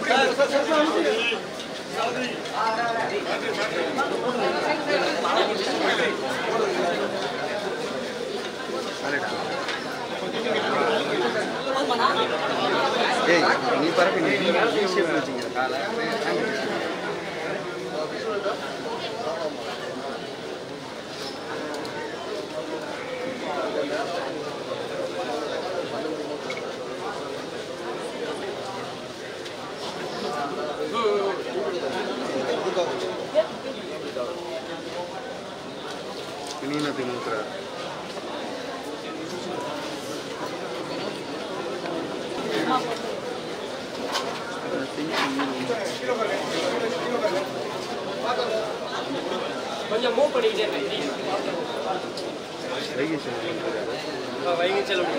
ஏய் நீ பரப்பி நீ ஷேப் வச்சுங்க காலை நீன திமுக கொஞ்சம் மூவ் பண்ணிக்கிட்டே இருக்கேன் வைகை செல்வம் வைகை செல்வம்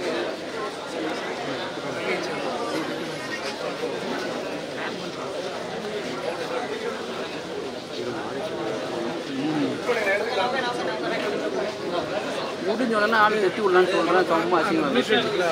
முடிஞ்ச உடனே ஆளு எத்தி விடலான்னு சொல்றேன் சும்மா அசிங்கமா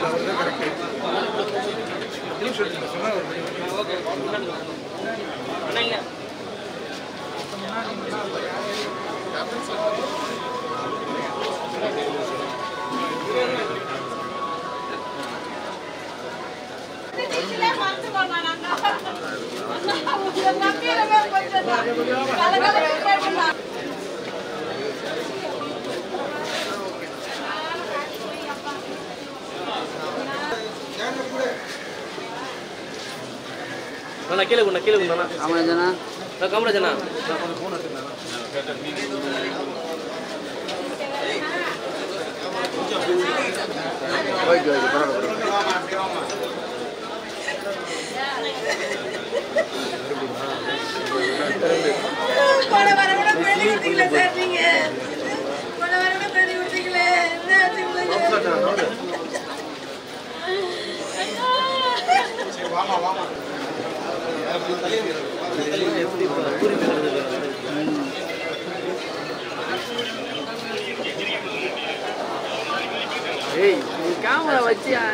நான் கீழே கொண்டா கீழே கொண்டா ஆமா ஜனா நான் காமராஜனா ஓகே ஓகே பரவாயில்ல போன வாரம் கூட பேட்டி கொடுத்தீங்களே சார் நீங்க போன வாரம் கூட பேட்டி கொடுத்தீங்களே என்ன ஆச்சு உங்களுக்கு ஏய் நீ கேமரா வச்சு ஆ,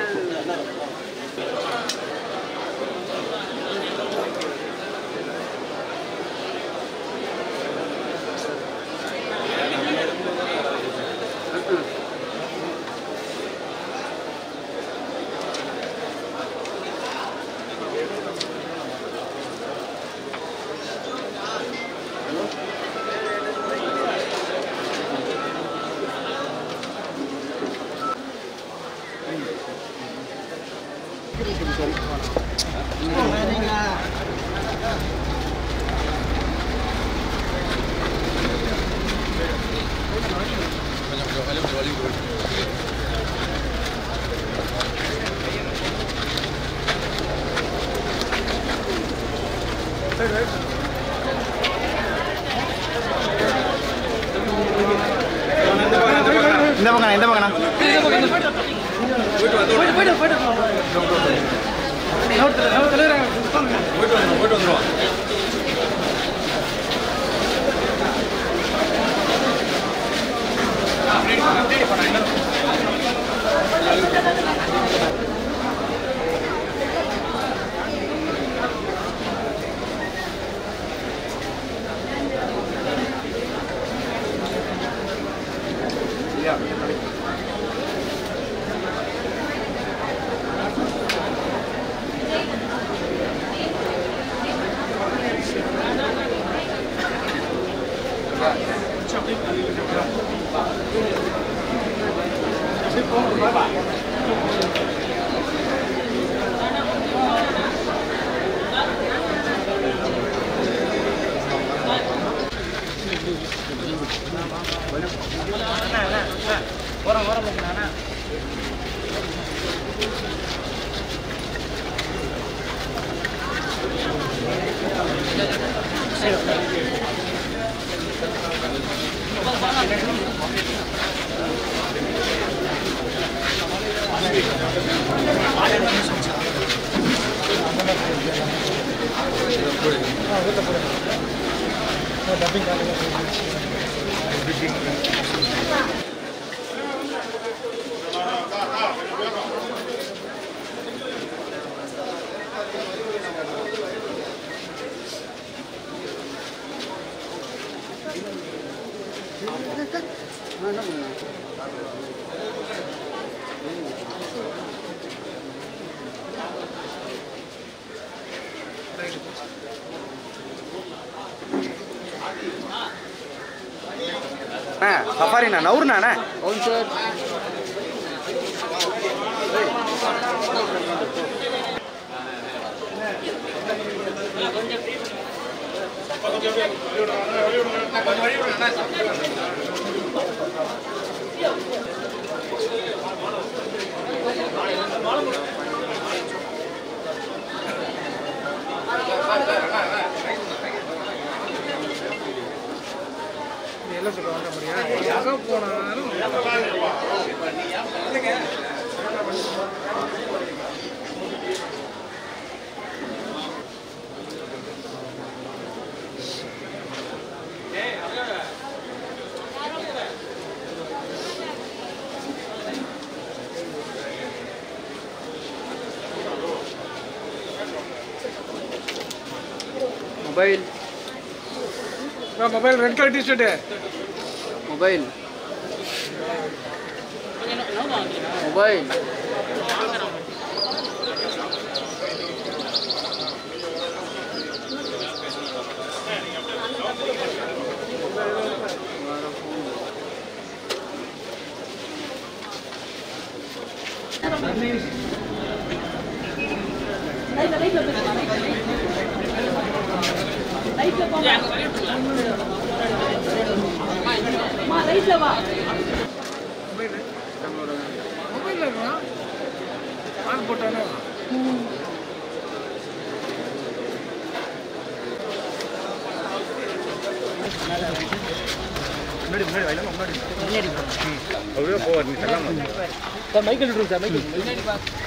இந்த பக்கம் இந்த பக்கம் அண்ணா சஃபாரிண்ணா நவுருண்ணா அண்ணா అవును sir mobile mobile red colour T shirt mobile mobile mobile on போட்டானே முன்னாடி முன்னாடி வயலாம முன்னாடி அப்படியே போவார் நீ செல்லாம சார் மைக்கேல் விட்டுருங்க சார் மைக்கேல்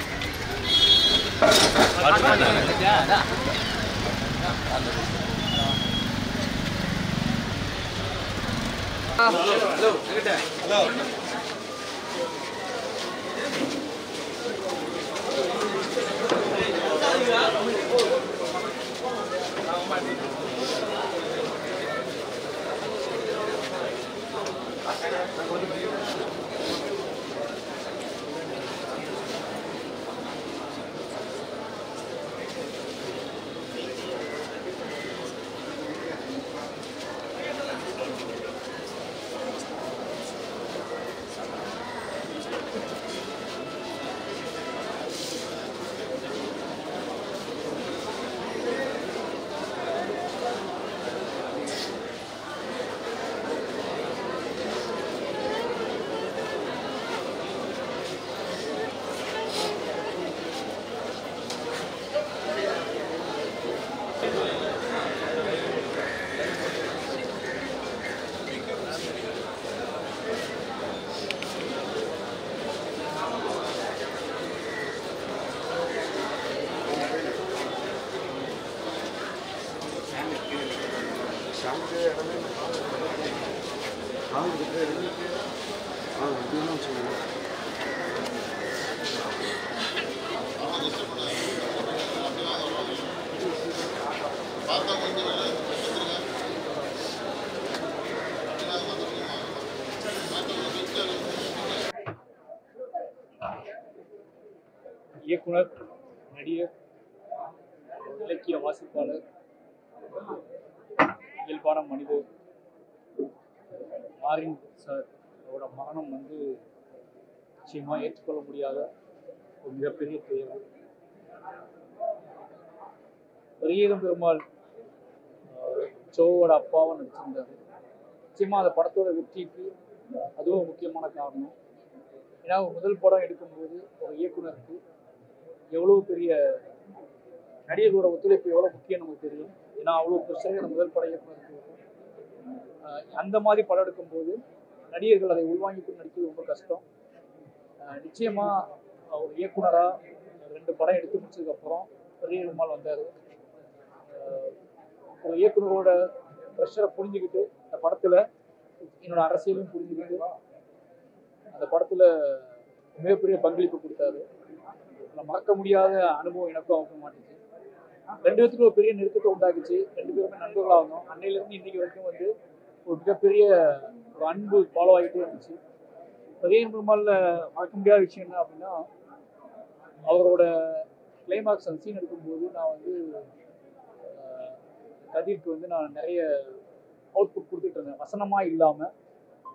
இயக்குனர் நடிகர் இலக்கிய வாசிப்பாளர் இயல்பான மனிதர் மாரின் சார் அவரோட மரணம் வந்து நிச்சயமாக ஏற்றுக்கொள்ள முடியாத ஒரு மிகப்பெரிய துயரம் பெரியதம் பெருமாள் ஆஹ், சோவோட அப்பாவும் நடிச்சிருந்தாரு நிச்சயமாக அந்த படத்தோட வெற்றிக்கு அதுவும் முக்கியமான காரணம் ஏன்னா ஒரு முதல் படம் எடுக்கும்போது ஒரு இயக்குனருக்கு எவ்வளோ பெரிய நடிகர்களோட ஒத்துழைப்பு எவ்வளோ முக்கியம் நமக்கு தெரியும் ஏன்னா அவ்வளோ பிரச்சனை அந்த முதல் படம் இயக்குனருக்கு இருக்கும். ஆஹ் அந்த மாதிரி படம் எடுக்கும்போது நடிகர்கள் அதை உள்வாங்கி கொண்டு நடிக்கிறது ரொம்ப கஷ்டம் ஆஹ் நிச்சயமா ஒரு இயக்குனரா ரெண்டு படம் எடுத்து முடிச்சதுக்கப்புறம் பெரிய பெருமாள் வந்தார் ஒரு இயக்குனரோட ப்ரெஷரை புரிஞ்சுக்கிட்டு அந்த படத்தில் என்னோட அரசியலையும் புரிஞ்சுக்கிட்டு அந்த படத்துல மிகப்பெரிய பங்களிப்பு கொடுத்தாரு அதுல மறக்க முடியாத அனுபவம் எனக்கும் அவங்க மாட்டுச்சு ரெண்டு பேத்துக்கும் ஒரு பெரிய நெருக்கத்தை உண்டாக்குச்சு ரெண்டு பேருமே நண்பர்களாக இருந்தோம் அன்னையிலேருந்து இன்னைக்கு வரைக்கும் வந்து ஒரு மிகப்பெரிய ஒரு அன்பு ஃபாலோ ஆகிட்டே இருந்துச்சு பெரிய பெருமாள்ல மறக்க முடியாத விஷயம் என்ன அப்படின்னா அவரோட கிளைமாக்ஸ் அந்த சீன் எடுக்கும்போது நான் வந்து ஆஹ், கதிர்க்கு வந்து நான் நிறைய அவுட்புட் கொடுத்துட்டு இருந்தேன் வசனமா இல்லாம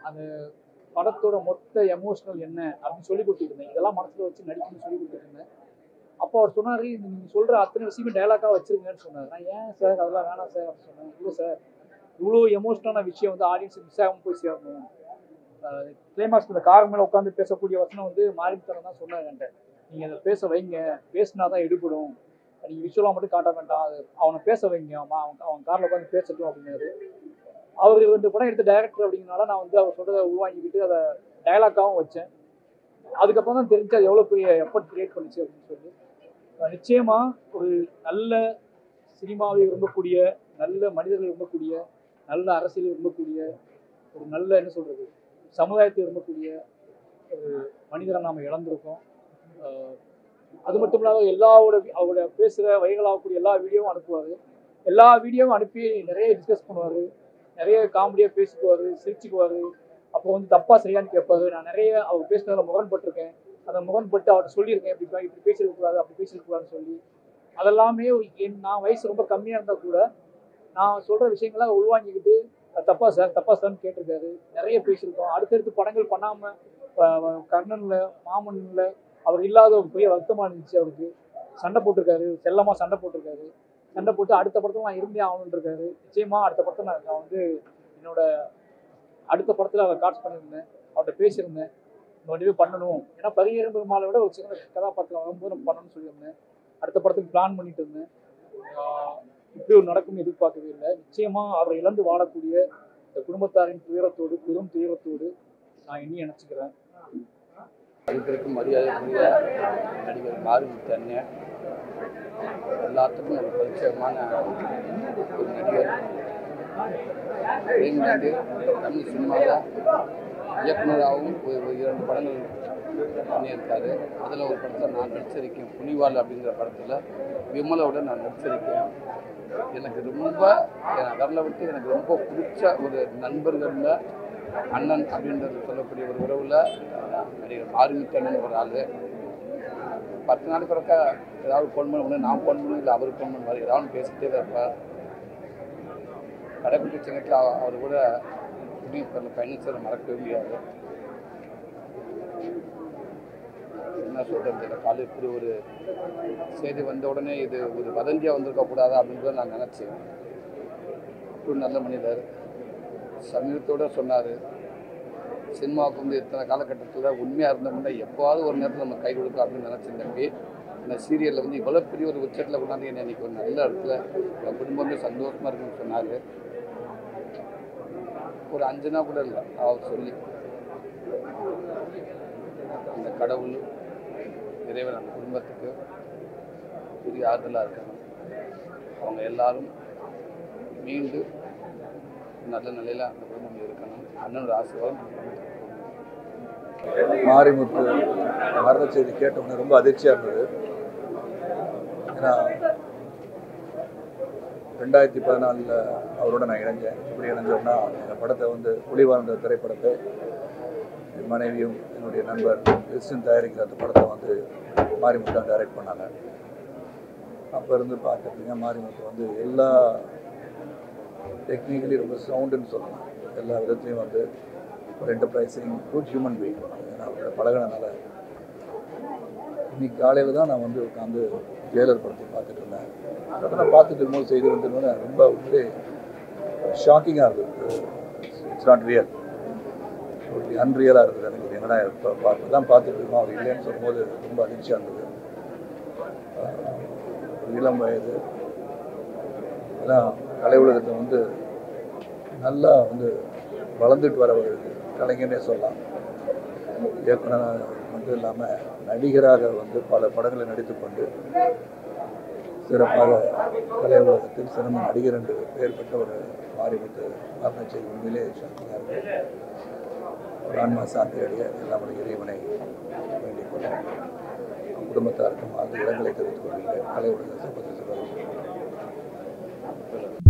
அந்த படத்தோட மொத்த எமோஷனல் என்ன அப்படின்னு சொல்லி கொடுத்துருந்தேன் இதெல்லாம் மனசுல வச்சு நடிக்கணும்னு சொல்லி கொடுத்துருந்தேன் அப்போ அவர் சொன்னார் நீங்க சொல்ற அத்தனை விஷயமே டைலாக்காக வச்சிருங்கன்னு சொன்னார் நான் ஏன் சார் அதெல்லாம் வேணாம் சார் அப்படின்னு சொன்னேன் இல்லை சார் இவ்வளோ எமோஷனலான விஷயம் வந்து ஆடியன்ஸுக்கு மிஸ் ஆகாமல் போய் சேரணும் கிளைமாக்ஸ் இந்த கார் மேலே உட்காந்து பேசக்கூடிய வசனம் வந்து மாரித்தனம் தான் சொன்னார் என்கிட்ட நீங்கள் அதை பேச வைங்க பேசினா தான் எடுபடும் நீங்கள் விஷுவலாக மட்டும் காட்ட வேண்டாம் அது அவனை பேச வைங்க அவன் அவன் அவன் காரில் உட்காந்து பேசட்டும் அப்படின்னாரு அவர் ரெண்டு படம் எடுத்த டைரக்டர் அப்படிங்கனால நான் வந்து அவர் சொல்கிறத உள்வாங்கிக்கிட்டு அதை டைலாக்காகவும் வச்சேன் அதுக்கப்புறம் தான் தெரிஞ்சு அது எவ்வளோ பெரிய எஃபர்ட் கிரியேட் பண்ணுச்சு அப்படின்னு சொல்லி அஹ் நிச்சயமா ஒரு நல்ல சினிமாவை விரும்பக்கூடிய நல்ல மனிதர்கள் விரும்பக்கூடிய நல்ல அரசியலை விரும்பக்கூடிய ஒரு நல்ல என்ன சொல்றது சமுதாயத்தை விரும்பக்கூடிய ஒரு மனிதரை நாம் இழந்திருக்கோம் அஹ் அது மட்டும் இல்லாத எல்லாவோட அவரோட பேசுகிற வைகளாகக்கூடிய எல்லா வீடியோவும் அனுப்புவார் எல்லா வீடியோவும் அனுப்பி நிறைய டிஸ்கஸ் பண்ணுவார் நிறைய காமெடியாக பேசிக்குவார் சிரிச்சுக்குவார் அப்போ வந்து தப்பா சரியான்னு கேட்பாரு நான் நிறைய அவர் பேசுனதில் முரண்பட்டிருக்கேன் அந்த முரண்பட்டு அவர்கிட்ட சொல்லியிருக்கேன் இப்படி பா- இப்படி பேசியிருக்க கூடாது அப்படி பேசியிருக்க கூடாதுன்னு சொல்லி அதெல்லாமே ஒரு என் நான் வயசு ரொம்ப கம்மியாக இருந்தால் கூட நான் சொல்கிற விஷயங்களை உள்வாங்கிக்கிட்டு அது தப்பா சார் தப்பா சார்னு கேட்டிருக்காரு நிறைய பேசியிருக்கோம் அடுத்தடுத்து படங்கள் பண்ணாமல் கர்ணனில் மாமனில் அவர் இல்லாத ஒரு பெரிய வருத்தமாக இருந்துச்சு அவருக்கு சண்டை போட்டிருக்காரு செல்லமாக சண்டை போட்டிருக்காரு சண்டை போட்டு அடுத்த படத்துல நான் இருந்தே ஆகணும்னு இருக்காரு நிச்சயமா அடுத்த படத்தை நான் நான் வந்து என்னோட அடுத்த படத்தில் அவரை காட்ஸ் பண்ணியிருந்தேன் அவர்கிட்ட பேசியிருந்தேன் இந்த வண்டியே பண்ணணும் ஏன்னா பரிகரம் பெருமாளை விட ஒரு சின்ன கதாபாத்திரம் வரும்போது நம்ம பண்ணணும்னு சொல்லியிருந்தேன் அடுத்த படத்துக்கு பிளான் பண்ணிட்டு இருந்தேன் ஆஹ் இப்படி ஒரு நடக்கும் எதிர்பார்க்கவே இல்லை நிச்சயமா அவரை இழந்து வாழக்கூடிய இந்த குடும்பத்தாரின் துயரத்தோடு பெரும் துயரத்தோடு நான் இனி நினச்சிக்கிறேன் இருக்கிறதுக்கு மரியாதைக்குரிய நடிகர் மாரிமுத்து அண்ணன் எல்லாத்துக்கும் ஒரு பரிச்சயமான ஒரு நடிகர் பிரேம்நந்து தமிழ் சினிமாவில் இயக்குனராகவும் ஒரு ஒரு இரண்டு படங்கள் பண்ணியிருக்காரு அதில் ஒரு படத்தில் நான் நடிச்சிருக்கேன் புனிவால் அப்படிங்கிற படத்தில் விமலோட நான் நடிச்சிருக்கேன் எனக்கு ரொம்ப என் வரல விட்டு எனக்கு ரொம்ப பிடிச்ச ஒரு நண்பர்களில் அண்ணன் அப்படின்றது சொல்லக்கூடிய ஒரு உறவில் நடிகர் மாரிமுத்து அண்ணன் ஒரு ஆள் பத்து நாளைக்கு ஒருக்கா ஏதாவது ஃபோன் பண்ண ஒன்று நான் ஃபோன் பண்ணி இல்லை அவர் ஃபோன் பண்ணுவார் ஏதாவது ஒன்று பேசிட்டே தான் இருப்பார் கடைக்குட்டி சின்னத்தில் அவர் கூட குடியிருப்பில் பயணிச்சதை மறக்கவே முடியாது என்ன சொல்கிறது தெரியல காலையில் இப்படி ஒரு செய்தி வந்த உடனே இது ஒரு வதந்தியாக வந்திருக்க கூடாதா அப்படின்றத நான் நினச்சேன் ஒரு நல்ல மனிதர் சமீபத்தோட சொன்னார் சினிமாவுக்கு வந்து இத்தனை காலகட்டத்தில் உண்மையாக இருந்தோம்னா எப்போவாவது ஒரு நேரத்தில் நம்ம கை கொடுக்கலாம் அப்படின்னு நினச்சேன் தம்பி இந்த சீரியலில் வந்து இவ்வளோ பெரிய ஒரு உச்சத்தில் கொண்டாந்து என்னை இன்னைக்கு ஒரு நல்ல இடத்துல என் குடும்பமே சந்தோஷமாக இருக்குன்னு சொன்னார் ஒரு அஞ்சு நாள் கூட இல்லை அவர் சொல்லி அந்த கடவுள் இறைவன் அந்த குடும்பத்துக்கு பெரிய ஆறுதலாக இருக்காங்க அவங்க எல்லாரும் மீண்டு நல்ல நிலையில் அந்த குடும்பம் இருக்கணும் அண்ணனோட ஆசீர்வாதம் மாரிமுத்து மரண செய்தி கேட்டவுடனே ரொம்ப அதிர்ச்சியாக இருந்தது ஏன்னா ரெண்டாயிரத்தி பதினாலில் அவரோட நான் இணைஞ்சேன் எப்படி இணைஞ்சோம்னா எங்கள் படத்தை வந்து புலி வாழ்ந்த திரைப்படத்தை என் மனைவியும் என்னுடைய நண்பர் கிறிஸ்டின் தயாரிக்கிற அந்த படத்தை வந்து மாரிமுத்து தான் டைரக்ட் பண்ணாங்க அப்போ இருந்து பார்த்துருப்பீங்க மாரிமுத்து வந்து எல்லா டெக்னிக்கலி ரொம்ப சவுண்டுன்னு சொல்லலாம் எல்லா விதத்துலையும் வந்து ஒரு என்டர்பிரைசிங் குட் ஹியூமன் பீங் நான் அவரோட பழகினனால இன்னைக்கு காலையில் தான் நான் வந்து உட்காந்து ஜெயலர் படத்தை பார்த்துட்டு இருந்தேன் அதை நான் பார்த்துட்டு இருக்கும்போது செய்தி வந்துருந்தோன்னே ரொம்ப வந்து ஷாக்கிங்காக இருந்தது இட்ஸ் நாட் ரியல் ஒரு அன்ரியலாக இருந்தது எனக்கு இது என்னடா இப்போ பார்த்து தான் பார்த்துட்டு இருக்கோம் அவர் இல்லைன்னு சொல்லும்போது ரொம்ப அதிர்ச்சியாக இருந்தது ஆஹ் ஒரு இளம் வயது எல்லாம் கலை உலகத்தை வந்து நல்லா வந்து வளர்ந்துட்டு வர ஒரு கலைஞனே சொல்லலாம் இயக்குனர் மட்டும் இல்லாமல் நடிகராக வந்து பல படங்களை நடித்து கொண்டு சிறப்பாக கலை உலகத்தில் சிறந்த நடிகர் என்று பெயர் பெற்ற ஒரு மாரிமுத்து மரண செய்தி உண்மையிலே சாந்தியாக இருக்கு ஒரு ஆன்மா சாந்தி அடைய எல்லாம் ஒரு இறைவனை வேண்டிக் கொள்ள குடும்பத்தாருக்கும் அந்த இடங்களை தெரிவித்துக் கொள்கிறேன் கலை உலக சம்பந்த